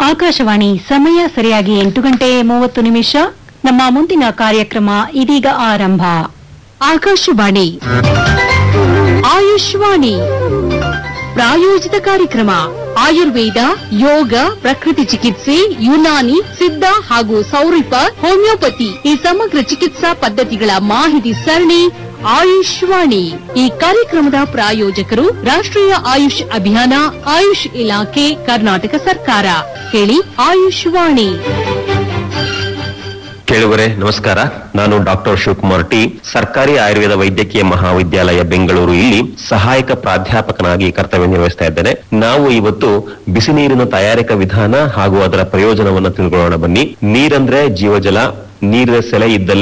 ಆಕಾಶವಾಣಿ ಸಮಯ ಸರಿಯಾಗಿ ಎಂಟು ಗಂಟೆ ಮೂವತ್ತು ನಿಮಿಷ ನಮ್ಮ ಮುಂದಿನ ಕಾರ್ಯಕ್ರಮ ಇದೀಗ ಆರಂಭ ಆಕಾಶವಾಣಿ ಆಯುಷ್ವಾಣಿ ಪ್ರಾಯೋಜಿತ ಕಾರ್ಯಕ್ರಮ ಆಯುರ್ವೇದ ಯೋಗ ಪ್ರಕೃತಿ ಚಿಕಿತ್ಸೆ ಯುನಾನಿ ಸಿದ್ಧ ಹಾಗೂ ಸೌರಿಪ ಹೋಮಿಯೋಪತಿ ಈ ಸಮಗ್ರ ಚಿಕಿತ್ಸಾ ಪದ್ಧತಿಗಳ ಮಾಹಿತಿ ಸರಣಿ ಆಯುಷ್ವಾಣಿ ಈ ಕಾರ್ಯಕ್ರಮದ ಪ್ರಾಯೋಜಕರು ರಾಷ್ಟ್ರೀಯ ಆಯುಷ್ ಅಭಿಯಾನ ಆಯುಷ್ ಇಲಾಖೆ ಕರ್ನಾಟಕ ಸರ್ಕಾರ ಕೇಳಿ ಆಯುಷ್ವಾಣಿ ಕೇಳುವರೆ ನಮಸ್ಕಾರ ನಾನು ಡಾಕ್ಟರ್ ಶಿವಕುಮಾರ್ ಟಿ ಸರ್ಕಾರಿ ಆಯುರ್ವೇದ ವೈದ್ಯಕೀಯ ಮಹಾವಿದ್ಯಾಲಯ ಬೆಂಗಳೂರು ಇಲ್ಲಿ ಸಹಾಯಕ ಪ್ರಾಧ್ಯಾಪಕನಾಗಿ ಕರ್ತವ್ಯ ನಿರ್ವಹಿಸ್ತಾ ಇದ್ದೇನೆ ನಾವು ಇವತ್ತು ಬಿಸಿ ನೀರಿನ ತಯಾರಿಕಾ ವಿಧಾನ ಹಾಗೂ ಅದರ ಪ್ರಯೋಜನವನ್ನ ತಿಳ್ಕೊಳ್ಳೋಣ ಬನ್ನಿ ನೀರಂದ್ರೆ ಜೀವಜಲ ನೀರಿನ ಸೆಲೆ ಇದ್ದಲ್ಲಿ